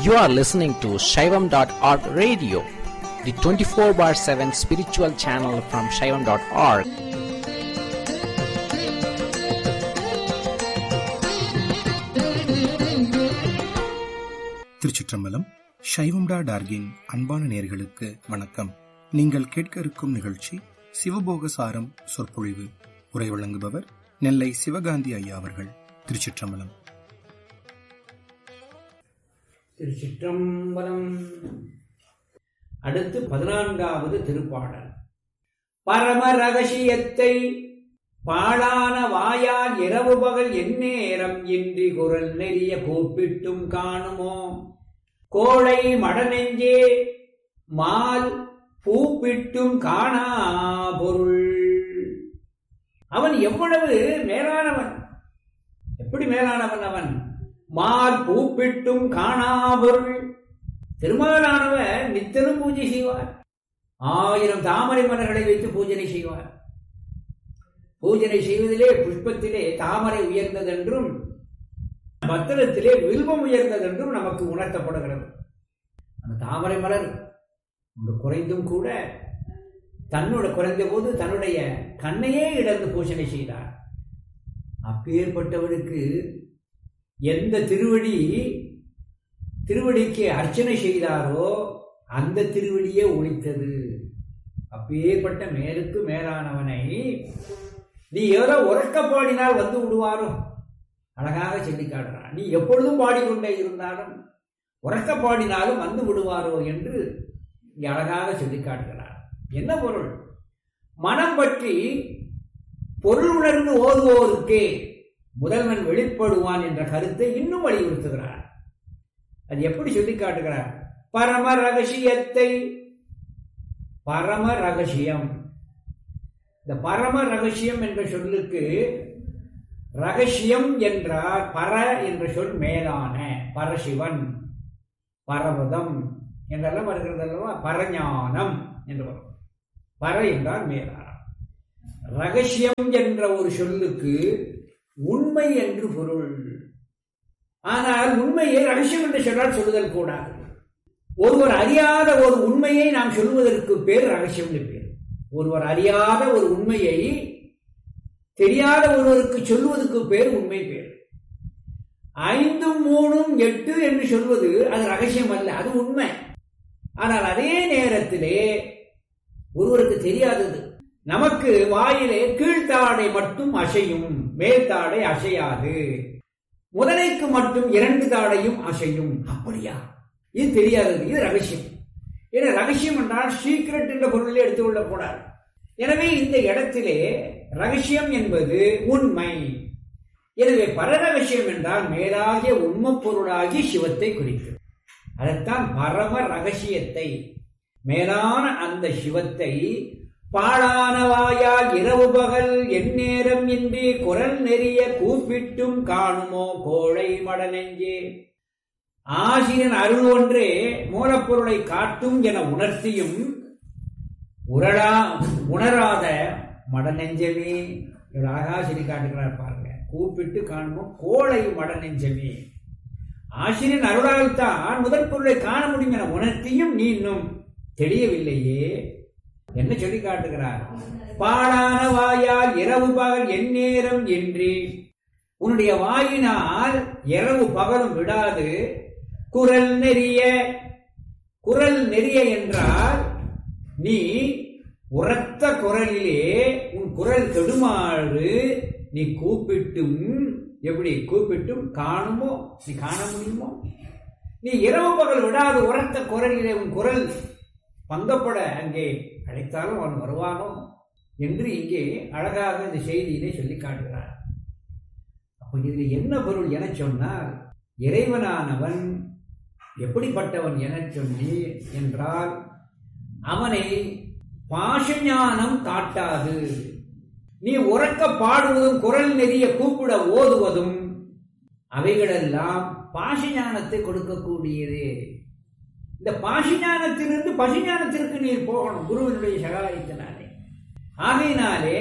You are listening to Shaivam.org radio, the 24 bar 7 spiritual channel from Shaivam.org. திருச்சிற்றம்பலம் சைவம்டா டார்கின் அன்பான நேர்களுக்கு வணக்கம் நீங்கள் கேட்க இருக்கும் நிகழ்ச்சி சிவபோக சாரம் சொற்பொழிவு உரை வழங்குபவர் நெல்லை சிவகாந்தி ஐயா அவர்கள் திருச்சிற்றம்பலம் திருச்சிற்றம்பலம் அடுத்து பதினான்காவது திருப்பாடல் பரம ரகசியத்தை பாழான வாயால் இரவு பகல் எந்நேரம் இன்றி குரல் நெறிய கூப்பிட்டும் காணுமோ கோழை மடநெஞ்சே மால் பூப்பிட்டும் காணா பொருள் அவன் எவ்வளவு மேலானவன் எப்படி மேலானவன் அவன் மால் பூப்பிட்டும் காணா பொருள் திருமாலானவர் நித்தனும் பூஜை செய்வார் ஆயிரம் தாமரை மலர்களை வைத்து பூஜனை செய்வார் பூஜனை செய்வதிலே புஷ்பத்திலே தாமரை உயர்ந்ததென்றும் பத்திரத்திலே வில்வம் உயர்ந்ததென்றும் நமக்கு உணர்த்தப்படுகிறது அந்த தாமரை மலர் ஒன்று குறைந்தும் கூட தன்னோட குறைந்த போது தன்னுடைய கண்ணையே இழந்து பூஜனை செய்தார் அப்பேற்பட்டவனுக்கு எந்த திருவடி திருவடிக்கு அர்ச்சனை செய்தாரோ அந்த திருவடியே ஒழித்தது அப்பேற்பட்ட மேலுக்கு மேலானவனை நீ ஏதோ உறக்க பாடினால் வந்து விடுவாரோ அழகாக சொல்லி காட்டுறான் நீ எப்பொழுதும் பாடிக்கொண்டே இருந்தாலும் உறக்க பாடினாலும் வந்து விடுவாரோ என்று இங்கே அழகாக சொல்லி காட்டுகிறார் என்ன பொருள் மனம் பற்றி பொருள் உணர்ந்து ஓதுவோருக்கே முதல்வன் வெளிப்படுவான் என்ற கருத்தை இன்னும் வலியுறுத்துகிறார் அது எப்படி சொல்லி காட்டுகிறார் பரம ரகசியத்தை பரம ரகசியம் இந்த பரம ரகசியம் என்ற சொல்லுக்கு ரகசியம் என்றால் பர என்ற சொல் மேலான பரசிவன் பரவதம் என்றெல்லாம் வருகிறது அல்லவா பரஞானம் என்று வரும் பர என்றால் மேலான ரகசியம் என்ற ஒரு சொல்லுக்கு உண்மை என்று பொருள் ஆனால் உண்மையை ரகசியம் என்று சொன்னால் சொல்லுதல் கூடாது ஒருவர் அறியாத ஒரு உண்மையை நாம் சொல்வதற்கு பேர் ரகசியம் பேர் ஒருவர் அறியாத ஒரு உண்மையை தெரியாத ஒருவருக்கு சொல்வதற்கு பேர் உண்மை பேர் ஐந்தும் மூணும் எட்டு என்று சொல்வது அது ரகசியம் அல்ல அது உண்மை ஆனால் அதே நேரத்திலே ஒருவருக்கு தெரியாதது நமக்கு வாயிலே கீழ்த்தாடை மட்டும் அசையும் மேல்தாடை அசையாது முதலைக்கு மட்டும் இரண்டு தாடையும் அசையும் அப்படியா இது தெரியாதது இது ரகசியம் ஏன்னா ரகசியம் என்றால் சீக்கிரட் என்ற பொருளை எடுத்துக்கொள்ளக் கூடாது எனவே இந்த இடத்திலே ரகசியம் என்பது உண்மை எனவே பரரகசியம் என்றால் மேலாகிய உண்மை பொருளாகி சிவத்தை குறிக்கும் அதைத்தான் பரம ரகசியத்தை மேலான அந்த சிவத்தை பாழானவாயால் இரவு பகல் எந்நேரம் இன்றி குரல் நெறிய கூப்பிட்டும் காணுமோ கோழை மடநெஞ்சே ஆசிரியன் அருள் ஒன்றே மூலப்பொருளை காட்டும் என உணர்த்தியும் உரளா உணராத மடநெஞ்சமே இவர் அழகா சொல்லி காட்டுகிறார் பாருங்க கூப்பிட்டு காணுமோ கோழை மடநெஞ்சமே ஆசிரியன் அருளால் தான் முதற் பொருளை காண முடியும் என உணர்த்தியும் நீ இன்னும் தெரியவில்லையே என்ன சொல்லி காட்டுகிறார் பாழான வாயால் இரவு பகல் எந்நேரம் என்று உன்னுடைய வாயினால் இரவு பகலும் விடாது குரல் நெறிய குரல் நெறிய என்றால் நீ உரத்த குரலிலே உன் குரல் கெடுமாறு நீ கூப்பிட்டும் எப்படி கூப்பிட்டும் காணுமோ நீ காண முடியுமோ நீ இரவு பகல் விடாது உரத்த குரலிலே உன் குரல் பங்கப்பட அங்கே அழைத்தாலும் அவன் வருவானோ என்று இங்கே அழகாக இந்த செய்தியிலே சொல்லி காட்டுகிறார் அப்போ இதில் என்ன பொருள் என சொன்னால் இறைவனானவன் எப்படிப்பட்டவன் என சொல்லி என்றால் அவனை பாஷஞானம் காட்டாது நீ உறக்க பாடுவதும் குரல் நெறிய கூப்பிட ஓதுவதும் அவைகளெல்லாம் பாஷஞானத்தை கொடுக்கக்கூடியது இந்த பாஷஞானத்திலிருந்து பசுஞானத்திற்கு நீர் போகணும் குருவினுடைய சகாயத்தினாலே ஆகையினாலே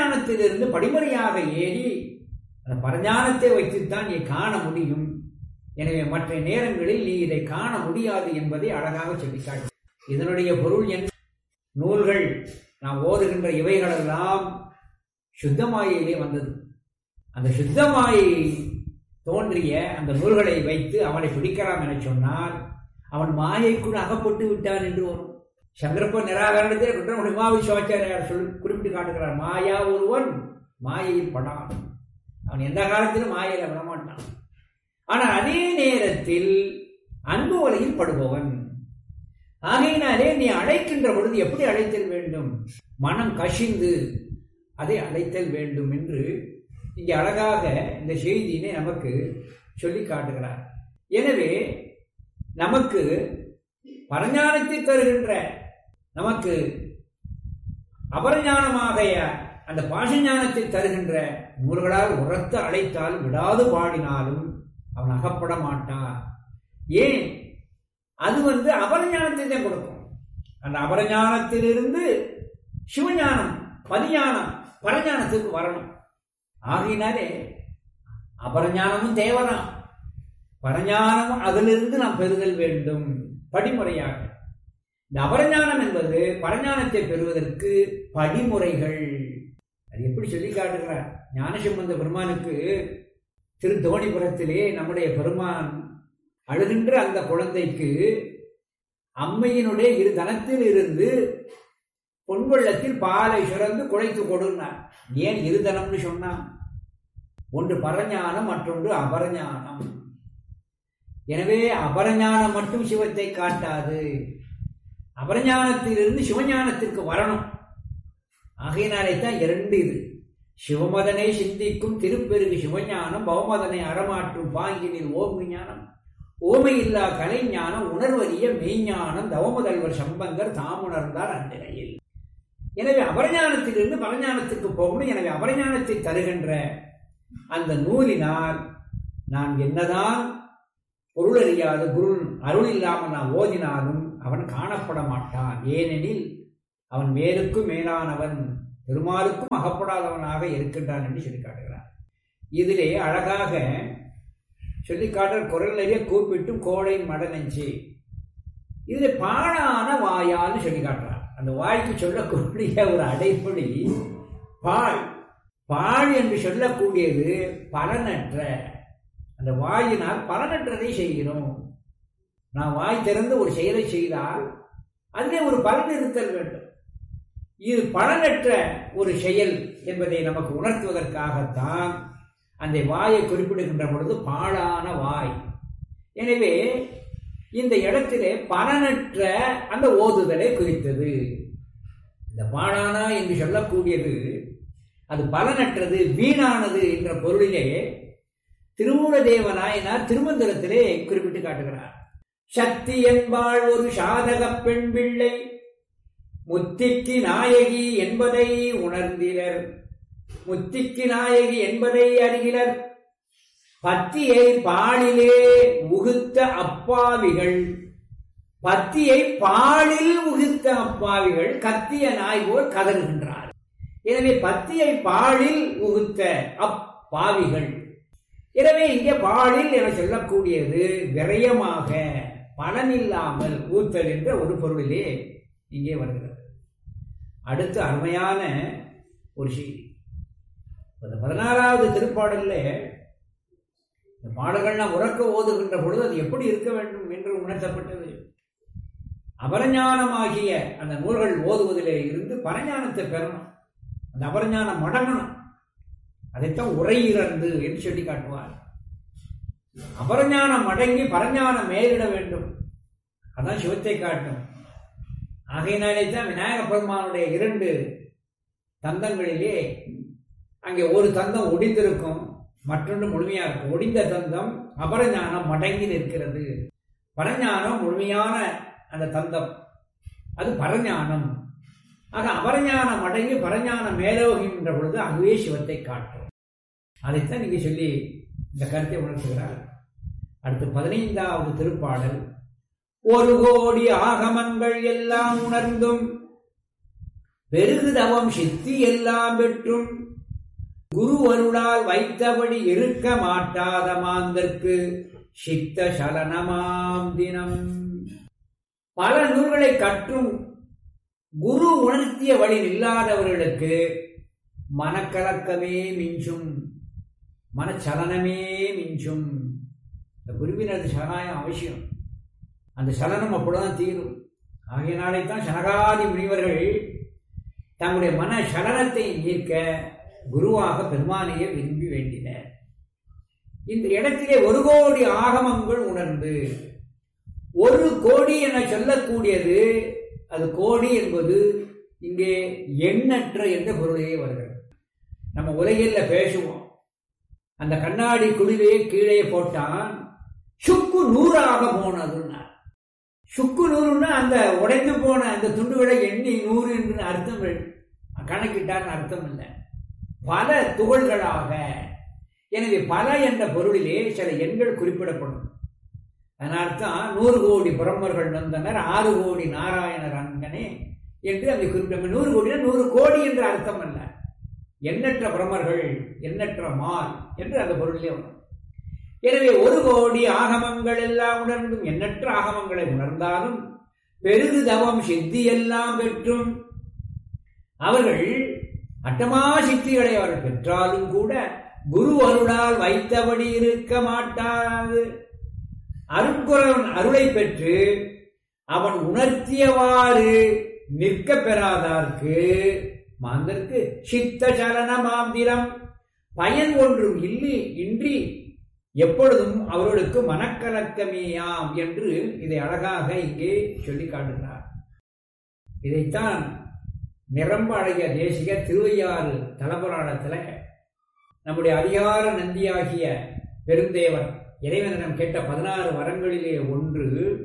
பாசிஞானத்திலிருந்து படிமுறையாக ஏறி அந்த பரஞானத்தை வைத்துத்தான் நீ காண முடியும் எனவே மற்ற நேரங்களில் நீ இதை காண முடியாது என்பதை அழகாக சொல்லிக்காட்டு இதனுடைய பொருள் என்ன நூல்கள் நாம் ஓதுகின்ற இவைகளெல்லாம் சுத்தமாயிலே வந்தது அந்த சுத்தமாயை தோன்றிய அந்த நூல்களை வைத்து அவனை பிடிக்கலாம் என சொன்னால் அவன் மாயைக்குள் அகப்பட்டு விட்டான் என்று வரும் சங்கரப்ப நிராகரணத்தை குற்றமுடி மாவி சிவாச்சாரியார் சொல் குறிப்பிட்டு காட்டுகிறார் மாயா ஒருவன் மாயையில் படான் அவன் எந்த காலத்திலும் மாயையில விடமாட்டான் ஆனால் அதே நேரத்தில் அன்பு வலையில் படுபவன் ஆகையினாலே நீ அழைக்கின்ற பொழுது எப்படி அழைத்தல் வேண்டும் மனம் கசிந்து அதை அழைத்தல் வேண்டும் என்று இங்கே அழகாக இந்த செய்தியினை நமக்கு சொல்லி காட்டுகிறார் எனவே நமக்கு பரஞானத்தை தருகின்ற நமக்கு அபரஞானமாக அந்த பாசஞானத்தை தருகின்ற நூல்களால் உரத்து அழைத்தால் விடாது பாடினாலும் அவன் அகப்பட மாட்டான் ஏன் அது வந்து அபரஞானத்தை தான் கொடுக்கும் அந்த அபரஞானத்திலிருந்து சிவஞானம் பதிஞானம் பரஞானத்துக்கு வரணும் ஆகையினாலே அபரஞானமும் தேவதான் பரஞானமும் அதிலிருந்து நாம் பெறுதல் வேண்டும் படிமுறையாக இந்த அபரஞானம் என்பது பரஞானத்தை பெறுவதற்கு படிமுறைகள் அது எப்படி சொல்லி காட்டுகிறார் ஞானசம்பந்த பெருமானுக்கு திரு தோணிபுரத்திலே நம்முடைய பெருமான் அழுகின்ற அந்த குழந்தைக்கு அம்மையினுடைய இரு தனத்தில் இருந்து பொன்வெள்ளத்தில் பாலை சுரந்து குழைத்து கொடுனார் ஏன் இருதனம்னு சொன்னான் ஒன்று பரஞானம் மற்றொன்று அபரஞானம் எனவே அபரஞானம் மட்டும் சிவத்தை காட்டாது அபரஞானத்திலிருந்து சிவஞானத்திற்கு வரணும் ஆகையினாலே தான் இரண்டு இது சிவமதனை சிந்திக்கும் திருப்பெருகு சிவஞானம் பவமதனை அறமாற்றும் பாங்கினில் ஓம் ஞானம் ஓமை இல்லா கலை ஞானம் உணர்வறிய மெய்ஞானம் தவமுதல்வர் சம்பந்தர் தாமுணர்ந்தார் அந்நிலையில் எனவே அபரஞானத்திலிருந்து பரஞானத்துக்கு போகணும் எனவே அபரஞானத்தை தருகின்ற அந்த நூலினால் நான் என்னதான் பொருள் அறியாத குரு அருள் இல்லாமல் நான் ஓதினாலும் அவன் காணப்பட மாட்டான் ஏனெனில் அவன் மேலுக்கும் மேலானவன் பெருமாளுக்கும் அகப்படாதவனாக இருக்கின்றான் என்று சொல்லி காட்டுகிறார் இதிலே அழகாக சொல்லி காட்டுற குரலையே கூப்பிட்டும் கோடை மடநெஞ்சு இதில் பாழான வாயான்னு சொல்லி காட்டுறார் அந்த வாய்க்கு சொல்லக்கூடிய ஒரு அடைமொழி பாழ் பாழ் என்று சொல்லக்கூடியது பலனற்ற அந்த வாயினால் பலனற்றதை செய்கிறோம் நான் வாய் திறந்து ஒரு செயலை செய்தால் அதிலே ஒரு பலன் இருத்தல் வேண்டும் இது பலனற்ற ஒரு செயல் என்பதை நமக்கு உணர்த்துவதற்காகத்தான் அந்த வாயை குறிப்பிடுகின்ற பொழுது பாழான வாய் எனவே இந்த இடத்திலே பலனற்ற அந்த ஓதுதலை குறித்தது இந்த பாழானா என்று சொல்லக்கூடியது அது பலனற்றது வீணானது என்ற பொருளிலே திருமூல தேவநாயனார் திருமந்திரத்திலே குறிப்பிட்டு காட்டுகிறார் சக்தி என்பாள் ஒரு சாதக பெண் பிள்ளை முத்திக்கு நாயகி என்பதை உணர்ந்திலர் முத்திக்கு நாயகி என்பதை அறிகிறர் பத்தியை பாலிலே உகுத்த அப்பாவிகள் பத்தியை பாலில் உகுத்த அப்பாவிகள் கத்திய நாய் போல் கதறுகின்றார் எனவே பத்தியை பாலில் உகுத்த அப்பாவிகள் எனவே இங்கே பாலில் என சொல்லக்கூடியது விரயமாக பலனில்லாமல் ஊத்தல் என்ற ஒரு பொருளிலே இங்கே வருகிறது அடுத்து அருமையான ஒரு செய்தி இந்த பதினாறாவது திருப்பாடல்ல இந்த பாடல்கள் உறக்க ஓதுகின்ற பொழுது அது எப்படி இருக்க வேண்டும் என்று உணர்த்தப்பட்டது அபரஞானமாகிய அந்த நூல்கள் ஓதுவதிலே இருந்து பரஞானத்தை பெறணும் அந்த அபரஞானம் மடங்கணும் அதைத்தான் உரையிறந்து என்று சொல்லி காட்டுவார் அபரஞானம் அடங்கி பரஞானம் மேலிட வேண்டும் அதான் சிவத்தை காட்டும் ஆகையினாலே தான் விநாயக பெருமானுடைய இரண்டு தந்தங்களிலே அங்கே ஒரு தந்தம் ஒடிந்திருக்கும் மற்றொன்று முழுமையா இருக்கும் ஒடிந்த தந்தம் அபரஞானம் மடங்கி நிற்கிறது பரஞானம் முழுமையான அந்த தந்தம் அது பரஞானம் ஆக அபரஞானம் அடங்கி பரஞானம் மேலோகின்ற பொழுது அதுவே சிவத்தை காட்டும் அதைத்தான் நீங்க சொல்லி இந்த கருத்தை உணர்த்துகிறார் அடுத்து பதினைந்தாவது திருப்பாடல் ஒரு கோடி ஆகமங்கள் எல்லாம் உணர்ந்தும் பெருகுதவம் சித்தி எல்லாம் பெற்றும் குரு அருளால் வைத்தபடி இருக்க மாட்டாத மாந்தற்கு சித்த சலனமாம் தினம் பல நூல்களை கற்றும் குரு உணர்த்திய வழி இல்லாதவர்களுக்கு மனக்கலக்கமே மிஞ்சும் மனச்சலனமே மிஞ்சும் இந்த குருவினது சகாயம் அவசியம் அந்த சலனம் அப்பொழுதுதான் தீரும் ஆகையினாலே தான் சனகாதி முனிவர்கள் தங்களுடைய மன சலனத்தை நீக்க குருவாக பெருமானையே விரும்பி வேண்டினர் இந்த இடத்திலே ஒரு கோடி ஆகமங்கள் உணர்ந்து ஒரு கோடி என சொல்லக்கூடியது அது கோடி என்பது இங்கே எண்ணற்ற என்ற பொருளையே வருகிறது நம்ம உலகில் பேசுவோம் அந்த கண்ணாடி குழிவே கீழே போட்டான் சுக்கு நூறாக போனதுன்னா சுக்கு நூறுன்னா அந்த உடைந்து போன அந்த துண்டுகளை எண்ணி நூறு என்று அர்த்தம் கணக்கிட்டான்னு அர்த்தம் இல்லை பல துகள்களாக எனவே பல என்ற பொருளிலே சில எண்கள் குறிப்பிடப்படும் அதனால்தான் நூறு கோடி பிரம்மர்கள் நந்தனர் ஆறு கோடி நாராயணர் அங்கனே என்று அதை குறிப்பிட்ட நூறு கோடினா நூறு கோடி என்ற அர்த்தம் அல்ல எண்ணற்ற பிரம்மர்கள் எண்ணற்ற மால் என்று அந்த பொருளிலே வரும் எனவே ஒரு கோடி ஆகமங்கள் எல்லாம் உணர்ந்தும் எண்ணற்ற ஆகமங்களை உணர்ந்தாலும் பெருது தவம் சித்தி எல்லாம் பெற்றும் அவர்கள் அட்டமா சித்திகளை அவர்கள் பெற்றாலும் கூட குரு அருளால் வைத்தபடி இருக்க மாட்டாது அருட்குறவன் அருளை பெற்று அவன் உணர்த்தியவாறு நிற்க பெறாதார்க்கு மாந்தற்கு சித்த சலன மாந்திரம் பயன் ஒன்றும் இல்லை இன்றி எப்பொழுதும் அவர்களுக்கு மனக்கலக்கமேயாம் என்று இதை அழகாக இங்கே சொல்லி காட்டுகிறார் இதைத்தான் நிரம்ப அழகிய தேசிக திருவையாறு தலபுராணத்தில் நம்முடைய அதிகார நந்தியாகிய பெருந்தேவர் இறைவனிடம் கேட்ட பதினாறு வரங்களிலே ஒன்று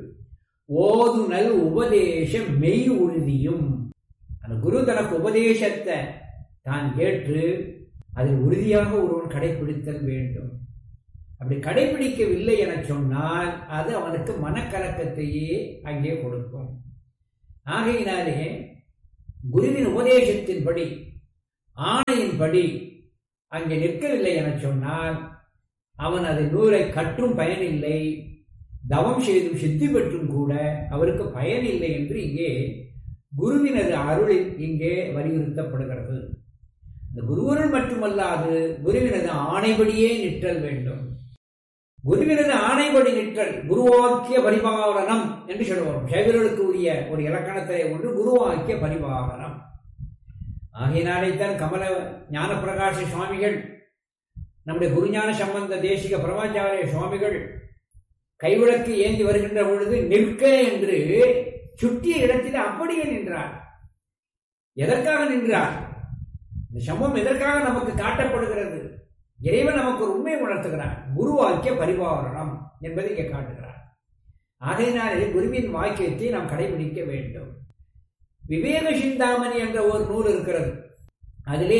ஓதுனல் உபதேச மெய் உறுதியும் அந்த குரு தனக்கு உபதேசத்தை தான் கேட்டு அதில் உறுதியாக ஒருவன் கடைபிடித்தல் வேண்டும் அப்படி கடைபிடிக்கவில்லை என சொன்னால் அது அவனுக்கு மனக்கலக்கத்தையே அங்கே கொடுக்கும் ஆகையினாலே குருவின் உபதேசத்தின்படி ஆணையின்படி அங்கே நிற்கவில்லை என சொன்னால் அவன் அதை நூலை கற்றும் பயனில்லை தவம் செய்தும் சித்தி பெற்றும் கூட அவருக்கு பயனில்லை என்று இங்கே குருவினது அருளில் இங்கே வலியுறுத்தப்படுகிறது இந்த குருவருள் மட்டுமல்லாது குருவினது ஆணைபடியே நிற்றல் வேண்டும் குருவினது ஆணைபடி நிற்றல் குருவாக்கிய பரிபாலனம் என்று சொல்லுவோம் சைவர்களுக்கு உரிய ஒரு இலக்கணத்தை ஒன்று குருவாக்கிய பரிபாலனம் ஆகையினாலேத்தான் கமல ஞானப்பிரகாச சுவாமிகள் நம்முடைய குருஞான சம்பந்த தேசிக பிரமாச்சாரிய சுவாமிகள் கைவிளக்கு ஏந்தி வருகின்ற பொழுது நிற்க என்று சுட்டிய இடத்தில் அப்படியே நின்றார் எதற்காக நின்றார் இந்த சம்பவம் எதற்காக நமக்கு காட்டப்படுகிறது இறைவன் நமக்கு ஒரு உண்மையை உணர்த்துகிறார் குருவாக்கிய பரிபாலனம் என்பதை இங்கே காட்டுகிறார் ஆகையினாலே குருவின் வாக்கியத்தை நாம் கடைபிடிக்க வேண்டும் விவேக சிந்தாமணி என்ற ஒரு நூல் இருக்கிறது அதிலே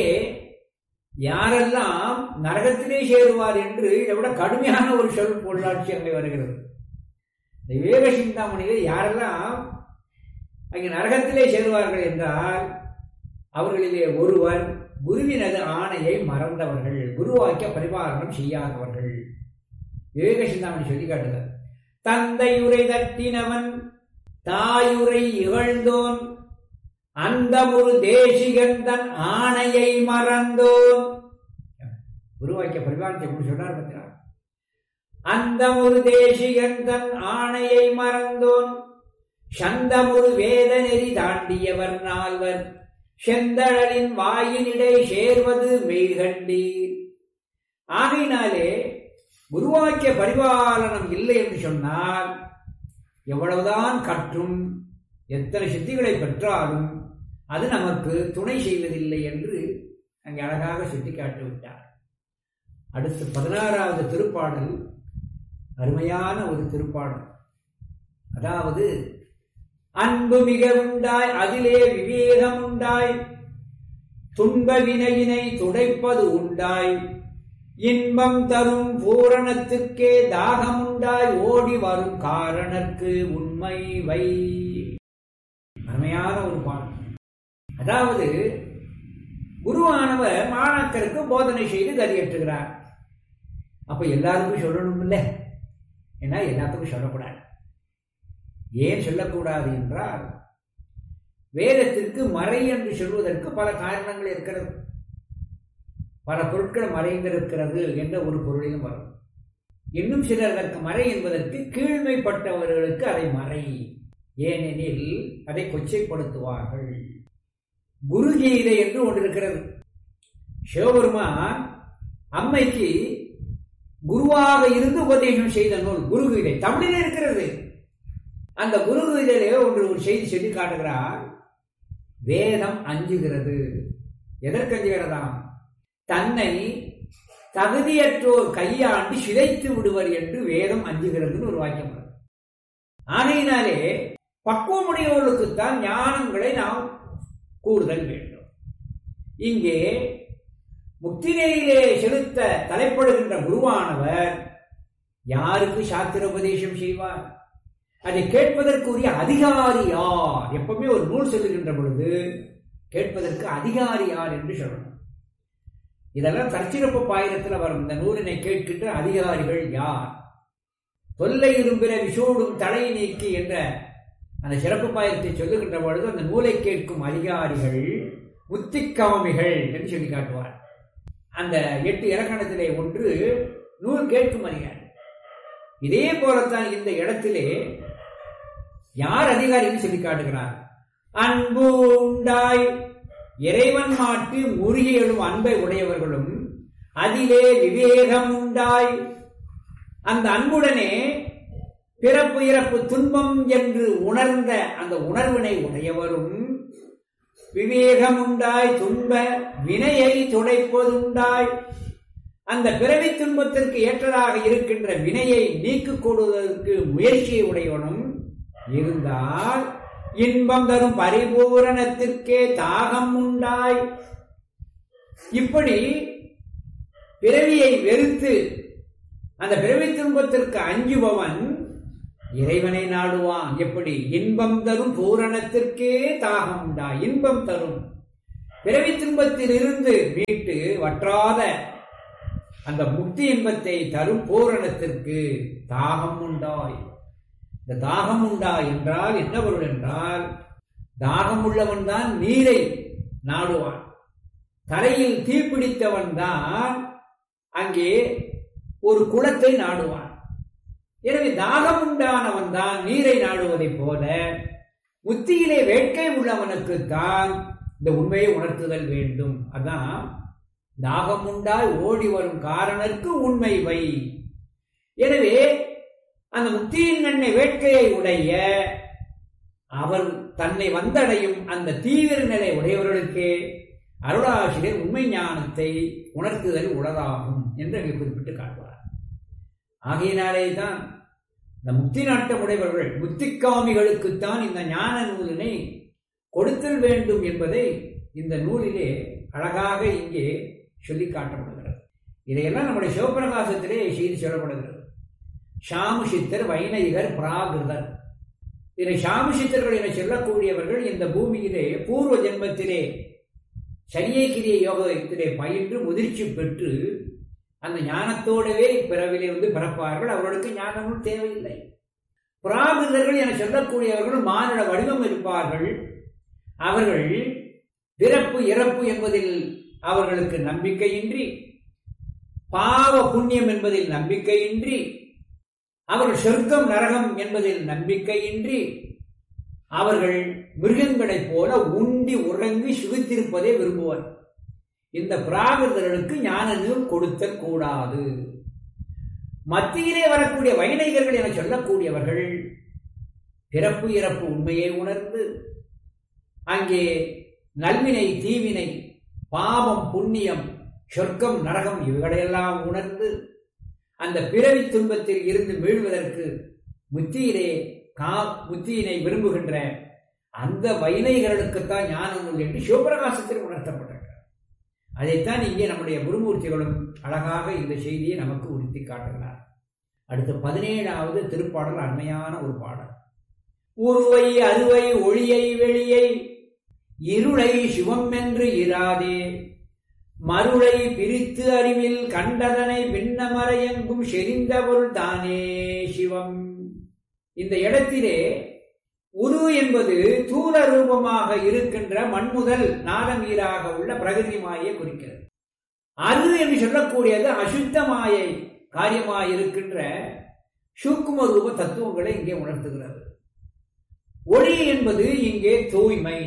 யாரெல்லாம் நரகத்திலே சேருவார் என்று இதை விட கடுமையான ஒரு சொல் பொருளாட்சி அங்கே வருகிறது இந்த விவேக சிந்தாமணியிலே யாரெல்லாம் அங்கே நரகத்திலே சேருவார்கள் என்றால் அவர்களிலே ஒருவர் குருவினது ஆணையை மறந்தவர்கள் குருவாக்கிய பரிபாலனம் செய்யாதவர்கள் விவேக சிந்தாமணி சொல்லி காட்டுகிறார் தந்தையுரை தட்டினவன் தாயுரை இகழ்ந்தோன் அந்த ஒரு தேசிகன் தன் ஆணையை மறந்தோன் குருவாக்கிய பரிபாலனத்தை எப்படி சொன்னார் பார்த்தீங்களா அந்த ஒரு தேசிகன் தன் ஆணையை மறந்தோன் சந்தமுரு வேத நெறி தாண்டியவர் நால்வர் செந்தழலின் வாயினிடை சேர்வது மெய்கண்டீர் ஆகையினாலே குருவாக்கிய பரிபாலனம் இல்லை என்று சொன்னால் எவ்வளவுதான் கற்றும் எத்தனை சித்திகளை பெற்றாலும் அது நமக்கு துணை செய்வதில்லை என்று அங்கே அழகாக சுட்டிக்காட்டி விட்டார் அடுத்து பதினாறாவது திருப்பாடல் அருமையான ஒரு திருப்பாடல் அதாவது அன்பு மிக உண்டாய் அதிலே விவேகம் உண்டாய் துன்ப வினையினை துடைப்பது உண்டாய் இன்பம் தரும் பூரணத்துக்கே தாகம் உண்டாய் ஓடி வரும் காரணக்கு உண்மை வை அருமையான ஒரு பாடல் அதாவது குருவானவர் மாணாக்கருக்கு போதனை செய்து கதியேற்றுகிறார் அப்ப எல்லாருக்கும் சொல்லணும் இல்ல ஏன்னா எல்லாத்துக்கும் சொல்லக்கூடாது ஏன் சொல்லக்கூடாது என்றால் வேதத்திற்கு மறை என்று சொல்வதற்கு பல காரணங்கள் இருக்கிறது பல பொருட்கள் மறைந்திருக்கிறது என்ற ஒரு பொருளையும் வரும் இன்னும் சிலர் அதற்கு மறை என்பதற்கு கீழ்மைப்பட்டவர்களுக்கு அதை மறை ஏனெனில் அதை கொச்சைப்படுத்துவார்கள் குருகீதை என்று ஒன்று இருக்கிறது சிவபெருமான் அம்மைக்கு குருவாக இருந்து உபதேசம் செய்த நூல் குருகீதை தமிழிலே இருக்கிறது அந்த குருகீதையிலே ஒன்று ஒரு செய்தி சொல்லி காட்டுகிறார் வேதம் அஞ்சுகிறது எதற்கு அஞ்சுகிறதாம் தன்னை தகுதியற்றோர் கையாண்டு சிதைத்து விடுவர் என்று வேதம் அஞ்சுகிறதுன்னு ஒரு வாக்கியம் வருது. ஆகையினாலே பக்குவமுடையவர்களுக்குத்தான் ஞானங்களை நாம் கூறுதல் வேண்டும் இங்கே முக்திநெறியிலே செலுத்த தலைப்படுகின்ற குருவானவர் யாருக்கு சாத்திர உபதேசம் செய்வார் அதை கேட்பதற்குரிய அதிகாரி யார் எப்பவுமே ஒரு நூல் சொல்லுகின்ற பொழுது கேட்பதற்கு அதிகாரி யார் என்று சொல்லணும் இதெல்லாம் தற்சிறப்பு பாயிரத்தில் வரும் இந்த நூலினை கேட்கின்ற அதிகாரிகள் யார் தொல்லை இரும்பிற விஷோடும் தலை நீக்கி என்ற அந்த சிறப்பு பாயிரத்தை சொல்லுகின்ற பொழுது அந்த நூலை கேட்கும் அதிகாரிகள் முத்திக்காமிகள் என்று சொல்லி காட்டுவார் அந்த எட்டு இலக்கணத்திலே ஒன்று நூல் கேட்கும் அதிகாரி இதே போலத்தான் இந்த இடத்திலே யார் அதிகாரின்னு சொல்லி காட்டுகிறார் அன்பு உண்டாய் இறைவன் மாட்டு முருகி எழும் அன்பை உடையவர்களும் அதிலே விவேகம் உண்டாய் அந்த அன்புடனே பிறப்பு இறப்பு துன்பம் என்று உணர்ந்த அந்த உணர்வினை உடையவரும் விவேகம் உண்டாய் துன்ப வினையை துடைப்பதுண்டாய் அந்த பிறவி துன்பத்திற்கு ஏற்றதாக இருக்கின்ற வினையை நீக்கிக் கொடுவதற்கு முயற்சியை உடையவனும் இருந்தால் இன்பம் தரும் பரிபூரணத்திற்கே தாகம் உண்டாய் இப்படி பிறவியை வெறுத்து அந்த பிறவி துன்பத்திற்கு அஞ்சுபவன் இறைவனை நாடுவான் எப்படி இன்பம் தரும் பூரணத்திற்கே தாகம் உண்டா இன்பம் தரும் பிறவி துன்பத்தில் இருந்து மீட்டு வற்றாத அந்த முக்தி இன்பத்தை தரும் பூரணத்திற்கு தாகம் உண்டாய் இந்த தாகம் உண்டா என்றால் என்ன பொருள் என்றால் தாகம் உள்ளவன் தான் நீரை நாடுவான் தரையில் தீப்பிடித்தவன் தான் அங்கே ஒரு குளத்தை நாடுவான் எனவே தாகம் உண்டானவன் தான் நீரை நாடுவதைப் போல முத்தியிலே வேட்கை உள்ளவனுக்கு தான் இந்த உண்மையை உணர்த்துதல் வேண்டும் அதான் தாகம் உண்டாய் ஓடி வரும் காரணருக்கு உண்மை வை எனவே அந்த முக்தியின் நன்மை வேட்கையை உடைய அவர் தன்னை வந்தடையும் அந்த தீவிர நிலை உடையவர்களுக்கே அருளாசிரியர் உண்மை ஞானத்தை உணர்த்துதல் உளதாகும் என்று அங்கே குறிப்பிட்டு காட்டுவார் ஆகையினாலே தான் இந்த முக்தி நாட்டம் உடையவர்கள் முத்திக்காமிகளுக்குத்தான் இந்த ஞான நூலினை கொடுத்தல் வேண்டும் என்பதை இந்த நூலிலே அழகாக இங்கே சொல்லி காட்டப்படுகிறது இதையெல்லாம் நம்முடைய சிவபிரகாசத்திலே செய்தி சொல்லப்படுகிறது ஷாமு சித்தர் வைணகிகர் பிராகிருதர் இதை ஷாமு சித்தர்கள் என சொல்லக்கூடியவர்கள் இந்த பூமியிலே பூர்வ ஜென்மத்திலே சரியேக்கிரிய யோகத்திலே பயின்று முதிர்ச்சி பெற்று அந்த ஞானத்தோடவே பிறவிலே வந்து பிறப்பார்கள் அவர்களுக்கு ஞானமும் தேவையில்லை பிராகிருதர்கள் என சொல்லக்கூடியவர்கள் மானிட வடிவம் இருப்பார்கள் அவர்கள் பிறப்பு இறப்பு என்பதில் அவர்களுக்கு நம்பிக்கையின்றி பாவ புண்ணியம் என்பதில் நம்பிக்கையின்றி அவர்கள் சொர்க்கம் நரகம் என்பதில் நம்பிக்கையின்றி அவர்கள் மிருகங்களைப் போல உண்டி உறங்கி சுகித்திருப்பதை விரும்புவர் இந்த பிராகிருதர்களுக்கு ஞான நூல் கொடுத்தல் கூடாது மத்தியிலே வரக்கூடிய வைணகர்கள் என சொல்லக்கூடியவர்கள் பிறப்பு இறப்பு உண்மையை உணர்ந்து அங்கே நல்வினை தீவினை பாவம் புண்ணியம் சொர்க்கம் நரகம் இவைகளையெல்லாம் உணர்ந்து அந்த பிறவி துன்பத்தில் இருந்து மீழ்வதற்கு முத்தியிலே கா முத்தியினை விரும்புகின்ற அந்த வைணைகளுக்குத்தான் ஞான நூல் என்று சிவபிரகாசத்தில் உணர்த்தப்பட்டிருக்கிறது அதைத்தான் இங்கே நம்முடைய குருமூர்த்திகளும் அழகாக இந்த செய்தியை நமக்கு உறுத்தி காட்டுகிறார் அடுத்து பதினேழாவது திருப்பாடல் அண்மையான ஒரு பாடல் உருவை அருவை ஒளியை வெளியை இருளை சிவம் என்று இராதே மருளை பிரித்து அறிவில் கண்டதனை பின்னமறையெங்கும் செறிந்த பொருள் தானே சிவம் இந்த இடத்திலே உரு என்பது தூல ரூபமாக இருக்கின்ற மண்முதல் நாதமீராக உள்ள பிரகிருதி மாயை குறிக்கிறது அது என்று சொல்லக்கூடியது அசுத்த மாயை காரியமாய் இருக்கின்ற சூக்கும ரூப தத்துவங்களை இங்கே உணர்த்துகிறது ஒளி என்பது இங்கே தூய்மை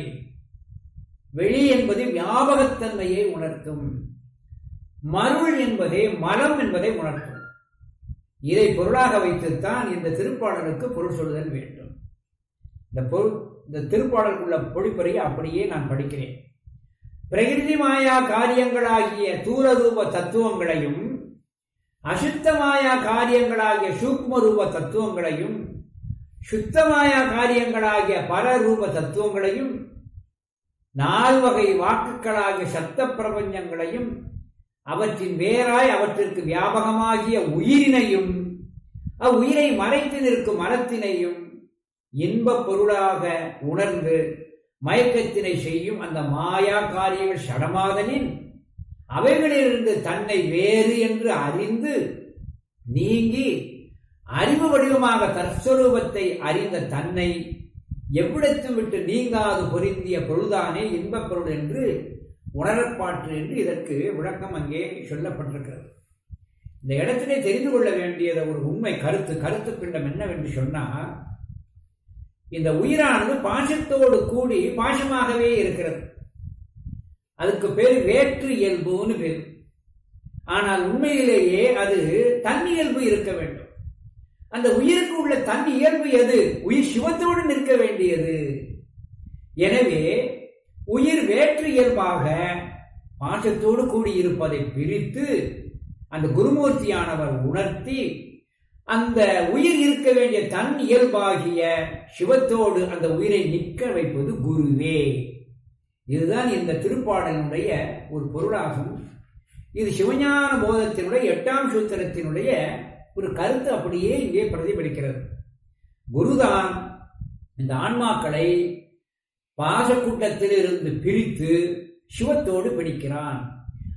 வெளி என்பது வியாபகத்தன்மையை உணர்த்தும் மருள் என்பதே மலம் என்பதை உணர்த்தும் இதை பொருளாக வைத்துத்தான் இந்த திருப்பாடலுக்கு பொருள் சொல்லுதல் வேண்டும் இந்த பொருள் இந்த திருப்பாடலுக்குள்ள பொழிப்பறையை அப்படியே நான் படிக்கிறேன் பிரகிருதி மாயா காரியங்களாகிய தூரரூப தத்துவங்களையும் அசுத்தமாயா காரியங்களாகிய சூக்ம ரூப தத்துவங்களையும் சுத்தமாயா காரியங்களாகிய பரரூப தத்துவங்களையும் நால்வகை வாக்குகளாகிய சத்த பிரபஞ்சங்களையும் அவற்றின் வேறாய் அவற்றிற்கு வியாபகமாகிய உயிரினையும் அவ்வுயிரை மறைத்து நிற்கும் மரத்தினையும் இன்பப் பொருளாக உணர்ந்து மயக்கத்தினை செய்யும் அந்த மாயா காரியங்கள் சடமாதலின் அவைகளிலிருந்து தன்னை வேறு என்று அறிந்து நீங்கி அறிவு வடிவமாக தற்ஸ்வரூபத்தை அறிந்த தன்னை எவ்விடத்தும் விட்டு நீங்காது பொருந்திய பொருள்தானே இன்பப் பொருள் என்று உணரப்பாற்று என்று இதற்கு விளக்கம் அங்கே சொல்லப்பட்டிருக்கிறது இந்த இடத்திலே தெரிந்து கொள்ள வேண்டியத ஒரு உண்மை கருத்து கருத்து பிண்டம் என்னவென்று சொன்னால் இந்த உயிரானது பாசத்தோடு கூடி பாசமாகவே இருக்கிறது அதுக்கு பேர் வேற்று இயல்புன்னு பேர் ஆனால் உண்மையிலேயே அது தன்னியல்பு இருக்க வேண்டும் அந்த உயிருக்கு உள்ள தன் இயல்பு எது உயிர் சிவத்தோடு நிற்க வேண்டியது எனவே உயிர் வேற்று இயல்பாக பாசத்தோடு கூடியிருப்பதை பிரித்து அந்த குருமூர்த்தியானவர் உணர்த்தி அந்த உயிர் இருக்க வேண்டிய தன் இயல்பாகிய சிவத்தோடு அந்த உயிரை நிற்க வைப்பது குருவே இதுதான் இந்த திருப்பாடலினுடைய ஒரு பொருளாகும் இது சிவஞான போதத்தினுடைய எட்டாம் சூத்திரத்தினுடைய ஒரு கருத்து அப்படியே இங்கே பிரதிபலிக்கிறது குருதான் இந்த ஆன்மாக்களை பாசக்கூட்டத்தில் இருந்து பிரித்து சிவத்தோடு பிடிக்கிறான்